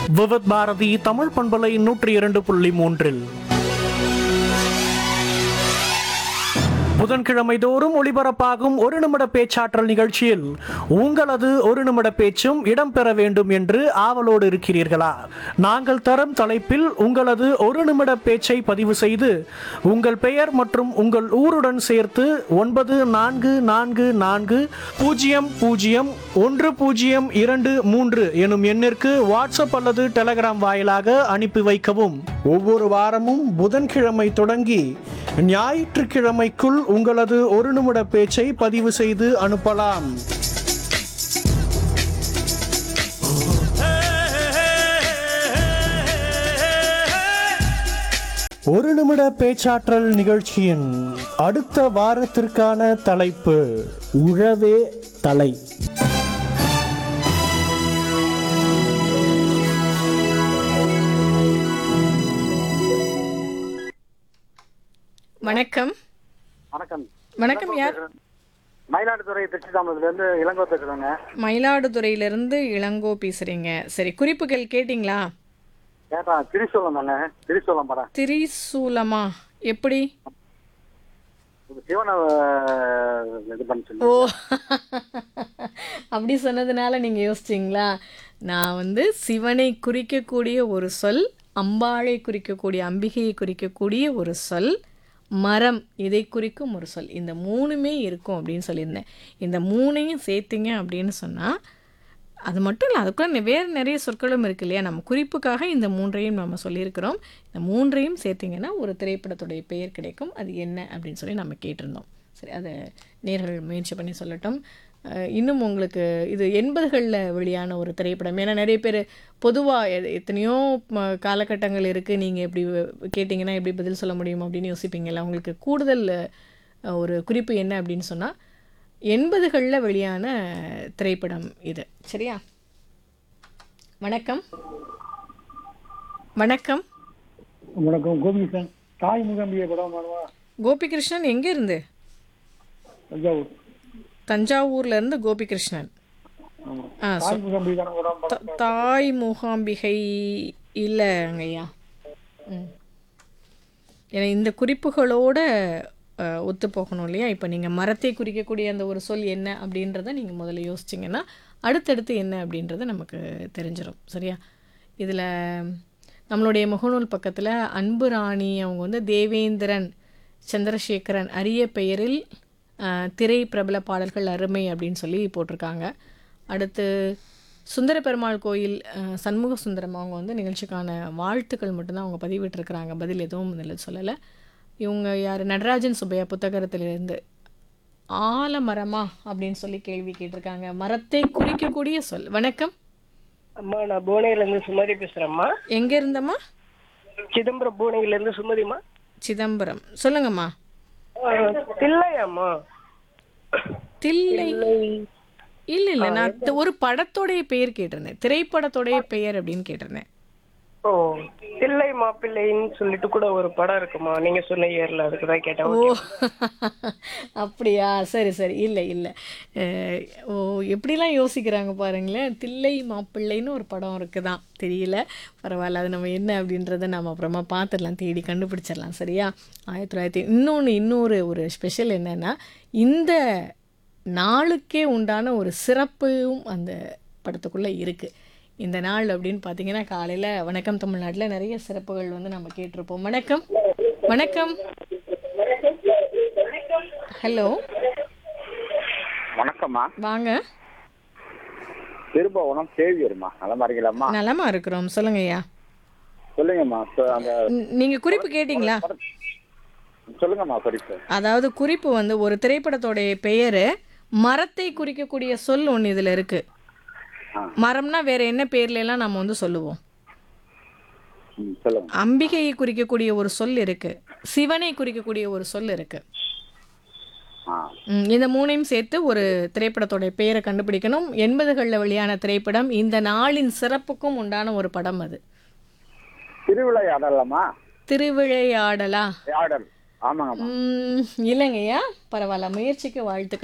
விவத் பாரதி தமிழ் பண்பலை நூற்றி இரண்டு புள்ளி மூன்றில் புதன்கிழமை தோறும் ஒளிபரப்பாகும் ஒரு நிமிட பேச்சாற்றல் நிகழ்ச்சியில் உங்களது ஒரு நிமிட பேச்சும் இடம்பெற வேண்டும் என்று ஆவலோடு இருக்கிறீர்களா நாங்கள் தரும் தலைப்பில் உங்களது ஒரு நிமிட பேச்சை பதிவு செய்து உங்கள் பெயர் மற்றும் உங்கள் ஊருடன் சேர்த்து ஒன்பது நான்கு நான்கு நான்கு பூஜ்ஜியம் பூஜ்ஜியம் ஒன்று பூஜ்ஜியம் இரண்டு மூன்று எனும் எண்ணிற்கு வாட்ஸ்அப் அல்லது டெலகிராம் வாயிலாக அனுப்பி வைக்கவும் ஒவ்வொரு வாரமும் புதன்கிழமை தொடங்கி ஞாயிற்றுக்கிழமைக்குள் உங்களது ஒரு நிமிட பேச்சை பதிவு செய்து அனுப்பலாம் ஒரு நிமிட பேச்சாற்றல் நிகழ்ச்சியின் அடுத்த வாரத்திற்கான தலைப்பு உழவே தலை வணக்கம் வணக்கம் வணக்கம் யார் மயிலாடுதுறை திருச்சி தாமரத்துலேருந்து இளங்கோ பேசுகிறேங்க மயிலாடுதுறையிலிருந்து இளங்கோ பேசுறீங்க சரி குறிப்புகள் கேட்டிங்களா கேட்டா திரிசூலம் தானே திரிசூலம் படம் திரிசூலமா எப்படி இது சிவனை அஹ், இது பண்ண சொல்லி ஓ அப்படி சொன்னதுனால நீங்க யோசிச்சிங்களா நான் வந்து சிவனை குறிக்கக்கூடிய ஒரு சொல் அம்பாளை குறிக்கக்கூடிய அம்பிகையை குறிக்கக்கூடிய ஒரு சொல் மரம் இதை குறிக்கும் ஒரு சொல் இந்த மூணுமே இருக்கும் அப்படின்னு சொல்லியிருந்தேன் இந்த மூணையும் சேர்த்தீங்க அப்படின்னு சொன்னால் அது மட்டும் இல்லை அதுக்குள்ள வேறு நிறைய சொற்களும் இருக்கு இல்லையா நம்ம குறிப்புக்காக இந்த மூன்றையும் நம்ம சொல்லியிருக்கிறோம் இந்த மூன்றையும் சேர்த்திங்கன்னா ஒரு திரைப்படத்துடைய பெயர் கிடைக்கும் அது என்ன அப்படின்னு சொல்லி நம்ம கேட்டிருந்தோம் சரி அதை நேர்கள் முயற்சி பண்ணி சொல்லட்டும் அஹ் இன்னும் உங்களுக்கு இது எண்பதுகளில் வெளியான ஒரு திரைப்படம் ஏன்னா நிறைய பேர் பொதுவாக எத்தனையோ ம- காலகட்டங்கள் இருக்குது நீங்கள் எப்படி கேட்டிங்கன்னா எப்படி பதில் சொல்ல முடியும் அப்படின்னு யோசிப்பீங்கல்ல உங்களுக்கு கூடுதல் அஹ், ஒரு குறிப்பு என்ன அப்படின்னு சொன்னால் எண்பதுகளில் வெளியான திரைப்படம் இது சரியா வணக்கம் வணக்கம் வணக்கம் கோபிகிருஷ்ணன் தாய் முகாம்பிய படம் வேணுமா கோபிகிருஷ்ணன் எங்கே இருந்து தஞ்சாவூர் தஞ்சாவூர்ல இருந்து கோபிகிருஷ்ணன் ஆமா. ஆ சொ- தாய் முகாம்பி தானே படம் படம் த- தாய் மூகாம்பிகை இல்லைங்கய்யா ம் ஏன்னா இந்த குறிப்புகளோட அஹ், ஒத்து போகணும் இல்லையா இப்போ நீங்கள் மரத்தை குறிக்கக்கூடிய அந்த ஒரு சொல் என்ன அப்படின்றத நீங்கள் முதல்ல யோசிச்சிங்கன்னா அடுத்தடுத்து என்ன அப்படின்றது நமக்கு தெரிஞ்சிடும் சரியா இதில் நம்மளுடைய முகநூல் பக்கத்தில் அன்பு ராணி அவங்க வந்து தேவேந்திரன் சந்திரசேகரன் அரிய பெயரில் அஹ், திரை பிரபல பாடல்கள் அருமை அப்படின்னு சொல்லி போட்டிருக்காங்க அடுத்து சுந்தர பெருமாள் கோயில் அஹ், சண்முக சுந்தரம் அவங்க வந்து நிகழ்ச்சிக்கான வாழ்த்துக்கள் மட்டும்தான் அவங்க பதிவிட்டிருக்கிறாங்க பதில் எதுவும் இதில் சொல்லலை இவங்க யார் நடராஜன் சுப்பையா புத்தகத்திலிருந்து ஆலமரமா அப்படின்னு சொல்லி கேள்வி கேட்டிருக்காங்க மரத்தை குறிக்கக்கூடிய சொல் வணக்கம் அம்மா நான் புவனகிரில இருந்து சுமதி பேசுறேம்மா எங்க இருந்தம்மா சிதம்பரம் புவனகிரில இருந்து சுமதிமா சிதம்பரம் சொல்லுங்கம்மா தில்லையாம்மா தில்லை இல்ல இல்ல நான் த- ஒரு படத்தோடைய பெயர் கேட்டிருந்தேன் திரைப்படத்தோடைய பெயர் அப்படின்னு கேட்டிருந்தேன் ஓ தில்லை மாப்பிள்ளைன்னு சொல்லிட்டு கூட ஒரு படம் இருக்குமா நீங்க சொன்ன இயர்ல அதுக்கு தான் கேட்டேன் ஓ அப்படியா சரி சரி இல்லை இல்லை அஹ், ஓ எப்படிலாம் யோசிக்கிறாங்க பாருங்களேன் தில்லை மாப்பிள்ளைன்னு ஒரு படம் இருக்குதான் தெரியல பரவாயில்ல அது நம்ம என்ன அப்படின்றத நம்ம அப்புறமா பார்த்துடலாம் தேடி கண்டுபிடிச்சிடலாம் சரியா ஆயிரத்தி தொள்ளாயிரத்தி இன்னொன்று இன்னொரு ஒரு ஸ்பெஷல் என்னன்னா இந்த நாளுக்கே உண்டான ஒரு சிறப்பும் அந்த படத்துக்குள்ளே இருக்குது இந்த நாள் அப்படின்னு பார்த்தீங்கன்னா காலையில் வணக்கம் தமிழ்நாட்டில் நிறைய சிறப்புகள் வந்து நம்ம கேட்டிருப்போம் வணக்கம் வணக்கம் ஹலோ வணக்கம்மா வாங்க திருபுவனம் சேவியர்மா நல்லா இருக்கீங்களாம்மா நலமா இருக்கிறோம் சொல்லுங்க ஐயா சொல்லுங்கம்மா சொ- அந்த ந- நீங்க குறிப்பு கேட்டிங்களா சொல்லுங்கம்மா குறிப்பு அதாவது குறிப்பு வந்து ஒரு திரைப்படத்தோடைய பெயரு மரத்தை குறிக்கக்கூடிய சொல் ஒன்று இதில் இருக்கு ஆ. மரம்னா வேற என்ன பேர்ல எல்லாம் நம்ம வந்து சொல்லுவோம் ம், சொல்லுங்க அம்பிகையை குறிக்கக்கூடிய ஒரு சொல் இருக்கு சிவனை குறிக்கக்கூடிய ஒரு சொல் இருக்கு ஆ ம், இந்த மூணையும் சேர்த்து ஒரு திரைப்படத்தோட பெயரை கண்டுபிடிக்கணும் எண்பதுகளில் வெளியான திரைப்படம் இந்த நாளின் சிறப்புக்கும் உண்டான ஒரு படம் அது திருவிளையாடலாமா திருவிளையாடலா ஆடல் ஆமாங்கம்மா ம், இல்லைங்கய்யா பரவாயில்ல முயற்சிக்கு வாழ்த்துக்கள்